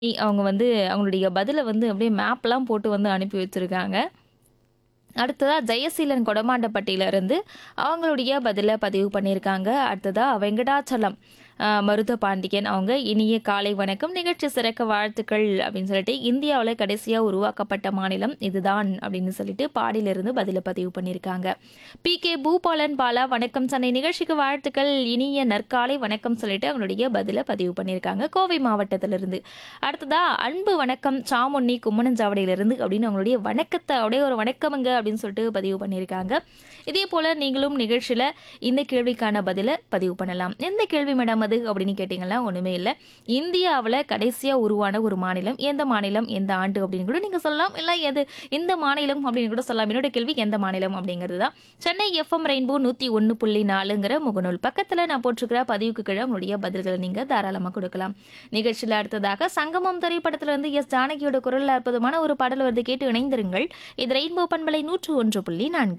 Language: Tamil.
இ அவங்க வந்து அவங்களுடைய பதில வந்து அப்படியே மேப்லாம் போட்டு வந்து அனுப்பி வச்சிருக்காங்க. அடுத்ததா ஜெயசீலன் கொடமாண்டப்பட்டியிலிருந்து அவங்களுடைய பதில பதிவு பண்ணியிருக்காங்க. அடுத்ததா வெங்கடாச்சலம் அ மருதபாண்டியன் அவங்க இனிய காலை வணக்கம். நிகழ்ச்சி சிறக்க வாழ்த்துக்கள் அப்படின்னு சொல்லிட்டு இந்தியாவுல கடைசியா உருவாக்கப்பட்ட மாநிலம் இதுதான் அப்படின்னு சொல்லிட்டு பாடியிலிருந்து பதில பதிவு பண்ணியிருக்காங்க. பி.கே. பூபாலன் பாலா வணக்கம் சென்னை நிகழ்ச்சிக்கு வாழ்த்துக்கள். இனிய நற்காலை வணக்கம் சொல்லிட்டு அவங்களுடைய பதில பதிவு பண்ணியிருக்காங்க. கோவை மாவட்டத்திலிருந்து. அடுத்ததா அன்பு வணக்கம் சாமுண்ணி கும்மனஞ்சாவடியிலிருந்து அப்படின்னு அவங்களுடைய வணக்கத்த அப்படியே ஒரு வணக்கமுங்க அப்படின்னு சொல்லிட்டு பதிவு பண்ணியிருக்காங்க. இதே போல நீங்களும் நிகழ்ச்சியில இந்த கேள்விக்கான பதில பதிவு பண்ணலாம். எந்த கேள்வி மேடம் அது அப்படின்னு கேட்டீங்கன்னா ஒண்ணுமே இல்ல. இந்தியாவுல கடைசியா உருவான ஒரு மாநிலம் எந்த மாநிலம் எந்த ஆண்டு அப்படின்னு கூட நீங்க சொல்லலாம். இல்ல எது இந்த மாநிலம் அப்படின்னு கூட சொல்லலாம். என்னோட கேள்வி எந்த மாநிலம் அப்படிங்கிறது தான். சென்னை எஃப்எம் ரெயின்போ 101.4ங்கிற முகநூல் பக்கத்துல நான் போட்டிருக்கிற பதிவுக்கு கீழ உங்களுடைய பதில்களை நீங்க தாராளமா கொடுக்கலாம். நிகழ்ச்சியில அடுத்ததாக சங்கமம் திரைப்படத்துல இருந்து எஸ். ஜானகியோட குரல்ல அற்புதமான ஒரு பாடல் வருது கேட்டு இணைந்திருங்கள். இது ரெயின்போ பண்பலை 101.4